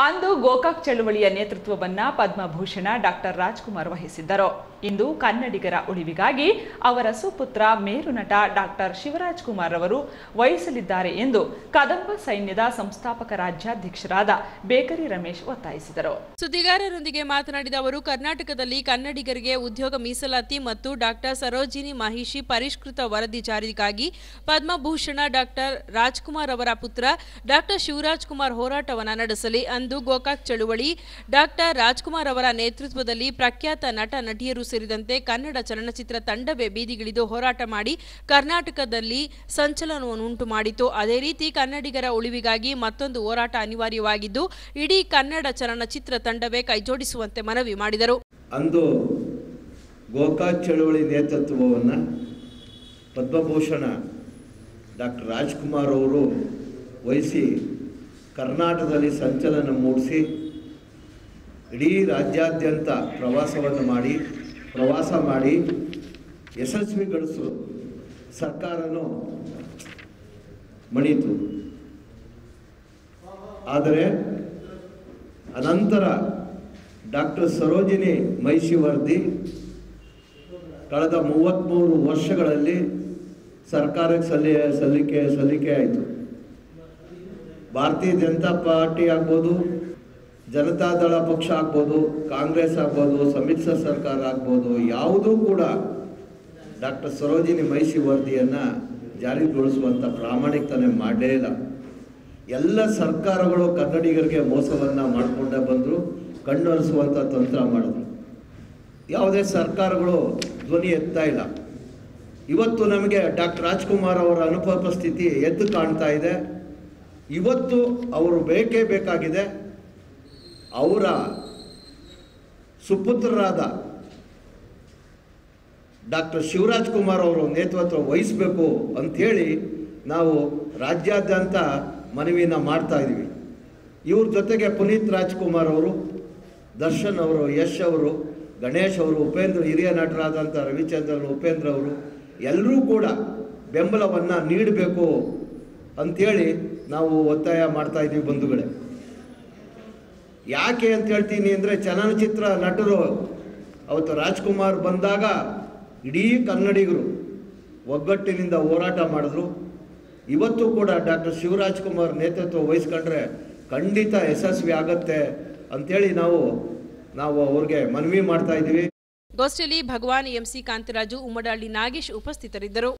ಅಂದು ಗೋಕಾಕ್ ಚಳುವಳಿಯ ನೇತೃತ್ವವನ್ನ ಪದ್ಮಭೂಷಣ ಡಾಕ್ಟರ್ ರಾಜ್ಕುಮಾರ್ ವಹಿಸಿದ್ದರು ಇಂದು ಕನ್ನಡಿಗರ ಉಳಿವಿಗಾಗಿ ಅವರ ಸುಪುತ್ರ ಮೇರುನಟ ಡಾಕ್ಟರ್ ಶಿವರಾಜ್ ಕುಮಾರ್ ಅವರು ವಹಿಸಲಿದ್ದಾರೆ ಎಂದು ಕದಂಬ ಸೈನ್ಯದ ಸಂಸ್ಥಾಪಕ ರಾಜ್ಯಾಧ್ಯಕ್ಷರಾದ ಬೇಕರಿ ರಮೇಶ್ ಒತ್ತಾಯಿಸಿದರು ಸುದ್ದಿಗಾರರೊಂದಿಗೆ ಮಾತನಾಡಿದ ಅವರು ಕರ್ನಾಟಕದಲ್ಲಿ ಕನ್ನಡಿಗರಿಗೆ ಉದ್ಯೋಗ ಮೀಸಲಾತಿ ಮತ್ತು ಡಾಕ್ಟರ್ ಸರೋಜಿನಿ ಮಹಿಷಿ ಪರಿಷ್ಕೃತ ವರದಿ ಜಾರಿಗಾಗಿ ಪದ್ಮಭೂಷಣ ಡಾಕ್ಟರ್ ರಾಜ್ಕುಮಾರ್ ಅವರ ಪುತ್ರ ಡಾಕ್ಟರ್ ಶಿವರಾಜ್ ಕುಮಾರ್ ಹೋರಾಟವನ್ನು ನಡೆಸಲಿ ಅಂದು ಗೋಕಾಕ್ ಚಳುವಳಿ ಡಾಕ್ಟರ್ ರಾಜ್ಕುಮಾರ್ ಅವರ ನೇತೃತ್ವದಲ್ಲಿ ಪ್ರಖ್ಯಾತ ನಟ ನಟಿಯರು ಸೇರಿದಂತೆ ಕನ್ನಡ ಚಲನಚಿತ್ರ ತಂಡವೇ ಬೀದಿಗಿಳಿದು ಹೋರಾಟ ಮಾಡಿ ಕರ್ನಾಟಕದಲ್ಲಿ ಸಂಚಲನವನ್ನು ಉಂಟು ಮಾಡಿತು ಅದೇ ರೀತಿ ಕನ್ನಡಿಗರ ಉಳಿವಿಗಾಗಿ ಮತ್ತೊಂದು ಹೋರಾಟ ಅನಿವಾರ್ಯವಾಗಿದ್ದು ಇಡೀ ಕನ್ನಡ ಚಲನಚಿತ್ರ ತಂಡವೇ ಕೈಜೋಡಿಸುವಂತೆ ಮನವಿ ಮಾಡಿದರು ಅಂದು ಗೋಕಾಕ್ ಚಳುವಳಿ ನೇತೃತ್ವವನ್ನು ಪದ್ಮಭೂಷಣ ಡಾಕ್ಟರ್ ರಾಜ್ಕುಮಾರ್ ಅವರು ವಹಿಸಿ ಕರ್ನಾಟಕದಲ್ಲಿ ಸಂಚಲನ ಮೂಡಿಸಿ ಇಡೀ ರಾಜ್ಯಾದ್ಯಂತ ಪ್ರವಾಸವನ್ನು ಮಾಡಿ ಪ್ರವಾಸ ಮಾಡಿ ಯಶಸ್ವಿಗೊಳಿಸಲು ಸರ್ಕಾರನೂ ಮಣಿತು ಆದರೆ ಅನಂತರ ಡಾಕ್ಟರ್ ಸರೋಜಿನಿ ಮೈಷಿ ವರದಿ ಕಳೆದ ಮೂವತ್ತ್ಮೂರು ವರ್ಷಗಳಲ್ಲಿ ಸರ್ಕಾರಕ್ಕೆ ಸಲ್ಲಿ ಸಲ್ಲಿಕೆ ಸಲ್ಲಿಕೆ ಆಯಿತು ಭಾರತೀಯ ಜನತಾ ಪಾರ್ಟಿ ಆಗ್ಬೋದು ಜನತಾದಳ ಪಕ್ಷ ಆಗ್ಬೋದು ಕಾಂಗ್ರೆಸ್ ಆಗ್ಬೋದು ಸಮ್ಮಿಶ್ರ ಸರ್ಕಾರ ಆಗ್ಬೋದು ಯಾವುದೂ ಕೂಡ ಡಾಕ್ಟರ್ ಸರೋಜಿನಿ ಮೈಷಿ ವರದಿಯನ್ನು ಜಾರಿಗೊಳಿಸುವಂಥ ಪ್ರಾಮಾಣಿಕತನೆ ಮಾಡಲೇ ಇಲ್ಲ ಎಲ್ಲ ಸರ್ಕಾರಗಳು ಕನ್ನಡಿಗರಿಗೆ ಮೋಸವನ್ನು ಮಾಡಿಕೊಂಡೇ ಬಂದರು ಕಣ್ಣೊರೆಸುವಂಥ ತಂತ್ರ ಮಾಡಿದ್ರು ಯಾವುದೇ ಸರ್ಕಾರಗಳು ಧ್ವನಿ ಎತ್ತಾ ಇಲ್ಲ ಇವತ್ತು ನಮಗೆ ಡಾಕ್ಟರ್ ರಾಜ್ಕುಮಾರ್ ಅವರ ಅನುಪಸ್ಥಿತಿ ಎದ್ದು ಕಾಣ್ತಾ ಇದೆ ಇವತ್ತು ಅವರು ಬೇಕೇ ಬೇಕಾಗಿದೆ ಅವರ ಸುಪುತ್ರರಾದ ಡಾಕ್ಟರ್ ಶಿವರಾಜ್ ಕುಮಾರ್ ಅವರು ನೇತೃತ್ವ ವಹಿಸಬೇಕು ಅಂಥೇಳಿ ನಾವು ರಾಜ್ಯಾದ್ಯಂತ ಮನವಿನ ಮಾಡ್ತಾ ಇದ್ದೀವಿ ಇವ್ರ ಜೊತೆಗೆ ಪುನೀತ್ ರಾಜ್ಕುಮಾರ್ ಅವರು ದರ್ಶನ್ ಅವರು ಯಶ್ ಅವರು ಗಣೇಶ್ ಅವರು ಉಪೇಂದ್ರ ಹಿರಿಯ ನಟರಾದಂಥ ರವಿಚಂದ್ರನ್ ಉಪೇಂದ್ರ ಅವರು ಎಲ್ಲರೂ ಕೂಡ ಬೆಂಬಲವನ್ನು ನೀಡಬೇಕು ಅಂಥೇಳಿ ನಾವು ಒತ್ತಾಯ ಮಾಡ್ತಾ ಇದ್ದೀವಿ ಬಂಧುಗಳೇ ಯಾಕೆ ಅಂತ ಹೇಳ್ತೀನಿ ಅಂದರೆ ಚಲನಚಿತ್ರ ನಟರು ಅವತ್ತು ರಾಜ್ಕುಮಾರ್ ಬಂದಾಗ ಇಡೀ ಕನ್ನಡಿಗರು ಒಗ್ಗಟ್ಟಿನಿಂದ ಹೋರಾಟ ಮಾಡಿದ್ರು ಇವತ್ತು ಕೂಡ ಡಾಕ್ಟರ್ ಶಿವರಾಜ್ ಕುಮಾರ್ ನೇತೃತ್ವ ವಹಿಸ್ಕೊಂಡ್ರೆ ಖಂಡಿತ ಯಶಸ್ವಿ ಆಗತ್ತೆ ಅಂಥೇಳಿ ನಾವು ನಾವು ಅವ್ರಿಗೆ ಮನವಿ ಮಾಡ್ತಾ ಇದ್ದೀವಿ ಗೋಷ್ಠಿಯಲ್ಲಿ ಭಗವಾನ್ ಎಂಸಿ ಕಾಂತರಾಜು ಉಮ್ಮಡಹಳ್ಳಿ ನಾಗೇಶ್ ಉಪಸ್ಥಿತರಿದ್ದರು